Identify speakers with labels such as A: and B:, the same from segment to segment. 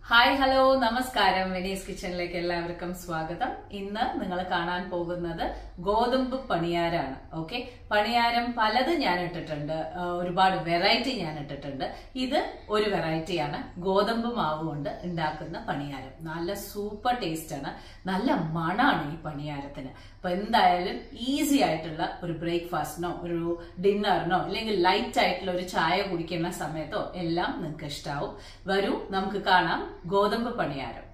A: Hi hello നമസ്കാരം Venice കിച്ചണിലേക്ക് എല്ലാവർക്കും സ്വാഗതം ഇന്ന് നിങ്ങൾ കാണാൻ പോകുന്നത് ഗോതമ്പ് പണിയാരാണ് ഓക്കെ പണിയാരം പലത് ഞാൻ ഇട്ടിട്ടുണ്ട് ആ, ഒരുപാട് വെറൈറ്റി ഞാൻ ഇട്ടിട്ടുണ്ട് ഇത് ഒരു വെറൈറ്റിയാണ് ഗോതമ്പ് മാവ് കൊണ്ട് ഉണ്ടാക്കുന്ന പണിയാരം നല്ല സൂപ്പർ ടേസ്റ്റ് ആണ് നല്ല മണാണ് ഈ പണിയാരത്തിന് അപ്പൊ എന്തായാലും ഈസി ആയിട്ടുള്ള ഒരു ബ്രേക്ക്ഫാസ്റ്റിനോ ഒരു ഡിന്നറിനോ അല്ലെങ്കിൽ ലൈറ്റ് ആയിട്ടുള്ള ഒരു ചായ കുടിക്കുന്ന സമയത്തോ എല്ലാം നിങ്ങൾക്ക് ഇഷ്ടാവും വരൂ നമുക്ക് കാണാം ഗോതമ്പ് പണിയാരം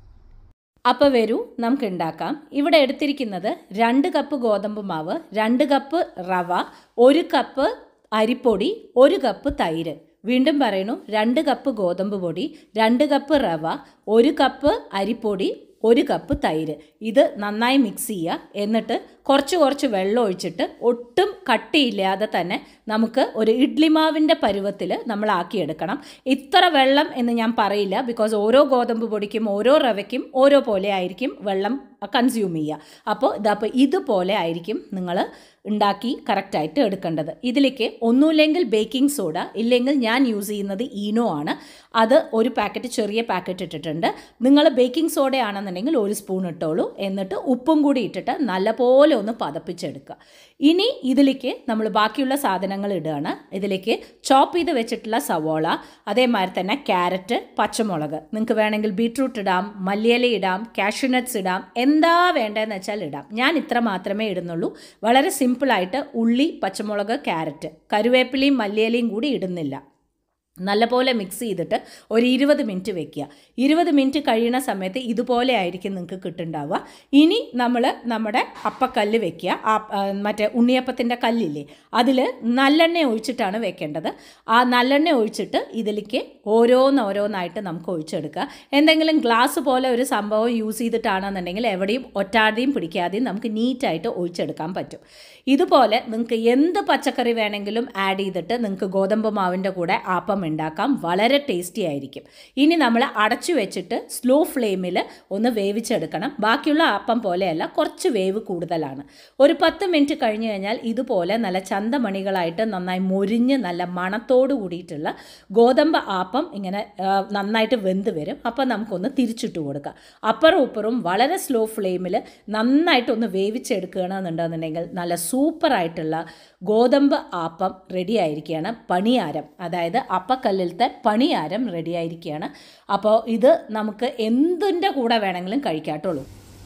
B: അപ്പോൾ വരൂ നമുക്ക് ഉണ്ടാക്കാം ഇവിടെ എടുത്തിരിക്കുന്നത് രണ്ട് കപ്പ് ഗോതമ്പ് മാവ് രണ്ട് കപ്പ് റവ ഒരു കപ്പ് അരിപ്പൊടി ഒരു കപ്പ് തൈര് വീണ്ടും പറയുന്നു രണ്ട് കപ്പ് ഗോതമ്പ് പൊടി രണ്ട് കപ്പ് റവ ഒരു കപ്പ് അരിപ്പൊടി ഒരു കപ്പ് തൈര് ഇത് നന്നായി മിക്സ് ചെയ്യുക എന്നിട്ട് കുറച്ച് കുറച്ച് വെള്ളം ഒഴിച്ചിട്ട് ഒട്ടും കട്ടിയില്ലാതെ തന്നെ നമുക്ക് ഒരു ഇഡ്ലി മാവിൻ്റെ പരുവത്തിൽ നമ്മൾ ആക്കിയെടുക്കണം ഇത്ര വെള്ളം എന്ന് ഞാൻ പറയില്ല ബിക്കോസ് ഓരോ ഗോതമ്പ് പൊടിക്കും ഓരോ റവയ്ക്കും ഓരോ പോലെ ആയിരിക്കും വെള്ളം കൺസ്യൂം ചെയ്യുക അപ്പോൾ ഇതപ്പോൾ ഇതുപോലെ ആയിരിക്കും നിങ്ങൾ ഉണ്ടാക്കി കറക്റ്റായിട്ട് എടുക്കേണ്ടത് ഇതിലേക്ക് ഒന്നുമില്ലെങ്കിൽ ബേക്കിംഗ് സോഡ ഇല്ലെങ്കിൽ ഞാൻ യൂസ് ചെയ്യുന്നത് ഈനോ ആണ് അത് ഒരു പാക്കറ്റ് ചെറിയ പാക്കറ്റ് ഇട്ടിട്ടുണ്ട് നിങ്ങൾ ബേക്കിംഗ് സോഡ ആണെന്നുണ്ടെങ്കിൽ ഒരു സ്പൂൺ ഇട്ടോളൂ എന്നിട്ട് ഉപ്പും കൂടി ഇട്ടിട്ട് നല്ലപോലെ ഒന്ന് പതപ്പിച്ചെടുക്കുക ഇനി ഇതിലേക്ക് നമ്മൾ ബാക്കിയുള്ള സാധനങ്ങൾ ഇടുകയാണ് ഇതിലേക്ക് ചോപ്പ് ചെയ്ത് വെച്ചിട്ടുള്ള സവോള അതേമാതിരി തന്നെ ക്യാരറ്റ് പച്ചമുളക് നിങ്ങൾക്ക് വേണമെങ്കിൽ ബീട്രൂട്ട് ഇടാം മല്ലിയില ഇടാം കാഷ്യൂനട്ട്സ് ഇടാം എന്താ വേണ്ടതെന്ന് വെച്ചാൽ ഇടാം ഞാൻ ഇത്ര മാത്രമേ ഇടുന്നുള്ളൂ വളരെ സിമ്പിളായിട്ട് ഉള്ളി പച്ചമുളക് ക്യാരറ്റ് കരുവേപ്പിലയും മല്ലിയിലയും കൂടി ഇടുന്നില്ല നല്ലപോലെ മിക്സ് ചെയ്തിട്ട് ഒരു ഇരുപത് മിനിറ്റ് വെക്കുക ഇരുപത് മിനിറ്റ് കഴിയുന്ന സമയത്ത് ഇതുപോലെ ആയിരിക്കും നിങ്ങൾക്ക് കിട്ടുണ്ടാവുക ഇനി നമ്മൾ നമ്മുടെ അപ്പക്കല്ല് വെക്കുക ആ ആ, മറ്റേ ഉണ്ണിയപ്പത്തിൻ്റെ കല്ലില്ലേ അതിൽ നല്ലെണ്ണ ഒഴിച്ചിട്ടാണ് വെക്കേണ്ടത് ആ നല്ലെണ്ണ ഒഴിച്ചിട്ട് ഇതിലേക്ക് ഓരോന്ന് ഓരോന്നായിട്ട് നമുക്ക് ഒഴിച്ചെടുക്കുക എന്തെങ്കിലും ഗ്ലാസ് പോലെ ഒരു സംഭവം യൂസ് ചെയ്തിട്ടാണെന്നുണ്ടെങ്കിൽ എവിടെയും ഒറ്റാതെയും പിടിക്കാതെയും നമുക്ക് നീറ്റായിട്ട് ഒഴിച്ചെടുക്കാൻ പറ്റും ഇതുപോലെ നിങ്ങൾക്ക് എന്ത് പച്ചക്കറി വേണമെങ്കിലും ആഡ് ചെയ്തിട്ട് നിങ്ങൾക്ക് ഗോതമ്പ് മാവിൻ്റെ കൂടെ ആപ്പം ഉണ്ടാക്കാം വളരെ ടേസ്റ്റി ആയിരിക്കും ഇനി നമ്മൾ അടച്ചു വെച്ചിട്ട് സ്ലോ ഫ്ലെയിമിൽ ഒന്ന് വേവിച്ചെടുക്കണം ബാക്കിയുള്ള ആപ്പം പോലെയല്ല കുറച്ച് വേവ് കൂടുതലാണ് ഒരു പത്ത് മിനിറ്റ് കഴിഞ്ഞ് കഴിഞ്ഞാൽ ഇതുപോലെ നല്ല ചന്തമണികളായിട്ട് നന്നായി മൊരിഞ്ഞ് നല്ല മണത്തോട് കൂടിയിട്ടുള്ള ഗോതമ്പ് ആപ്പം ഇങ്ങനെ ആ, നന്നായിട്ട് വെന്ത് വരും അപ്പോൾ നമുക്കൊന്ന് തിരിച്ചിട്ട് കൊടുക്കാം അപ്പുറം ഇപ്പുറവും വളരെ സ്ലോ ഫ്ലെയിമിൽ നന്നായിട്ടൊന്ന് വേവിച്ചെടുക്കുകയാണെന്നുണ്ടെന്നുണ്ടെങ്കിൽ നല്ല സൂപ്പറായിട്ടുള്ള ഗോതമ്പ് ആപ്പം റെഡി ആയിരിക്കുകയാണ് പണിയാരം അതായത് അപ്പക്കല്ലിലത്തെ പണിയാരം റെഡി ആയിരിക്കുകയാണ് അപ്പോൾ ഇത് നമുക്ക് എന്തിൻ്റെ കൂടെ വേണമെങ്കിലും കഴിക്കാട്ടുള്ളൂ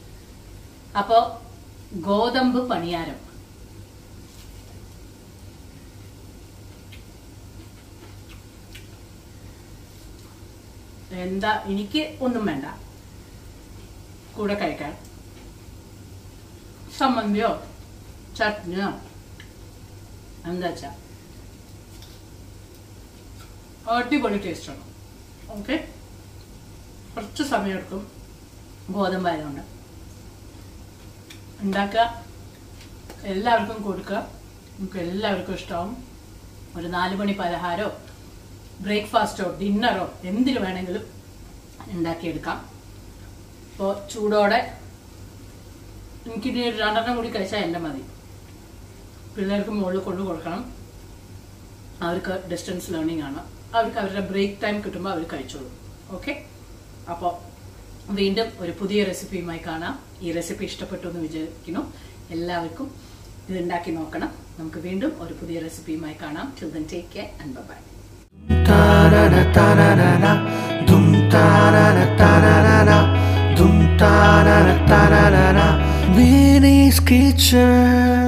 A: അപ്പോ ഗോതമ്പ് പണിയാരം എന്താ എനിക്ക് ഒന്നും വേണ്ട കൂടെ കഴിക്കാൻ ചമ്മന്തിയോ ചട്നിയോ എന്താ വെച്ചാ അടിപൊളി ടേസ്റ്റാണ് ഓക്കെ കുറച്ച് സമയമെടുക്കും ഗോതമ്പായതുകൊണ്ട് ഉണ്ടാക്കുക എല്ലാവർക്കും കൊടുക്കുക നമുക്ക് എല്ലാവർക്കും ഇഷ്ടമാവും ഒരു നാല് മണി പലഹാരമോ ബ്രേക്ക്ഫാസ്റ്റോ ഡിന്നറോ എന്തിനു വേണമെങ്കിലും ഉണ്ടാക്കിയെടുക്കാം ഇപ്പോൾ ചൂടോടെ എനിക്കിനി ഒരു രണ്ടെണ്ണം കൂടി കഴിച്ചാൽ എൻ്റെ മതി പിള്ളേർക്ക് മുകളിൽ കൊണ്ടു കൊടുക്കണം അവർക്ക് ഡിസ്റ്റൻസ് ലേണിംഗ് ആണ് അവർക്ക് അവരുടെ ബ്രേക്ക് ടൈം കിട്ടുമ്പോൾ അവർ കഴിച്ചോളും ഓക്കെ അപ്പോൾ വീണ്ടും ഒരു പുതിയ റെസിപ്പിയുമായി കാണാം ഈ റെസിപ്പി ഇഷ്ടപ്പെട്ടു എന്ന് വിചാരിക്കുന്നു എല്ലാവർക്കും ഇത് ഉണ്ടാക്കി നോക്കണം നമുക്ക് വീണ്ടും ഒരു പുതിയ റെസിപ്പിയുമായി കാണാം till then take care and bye
C: Ta-da-da, ta-da-da-da, dum ta-da-da, ta-da-da-da, dum ta-da-da, ta-da-da-da. Vinny's Kitchen.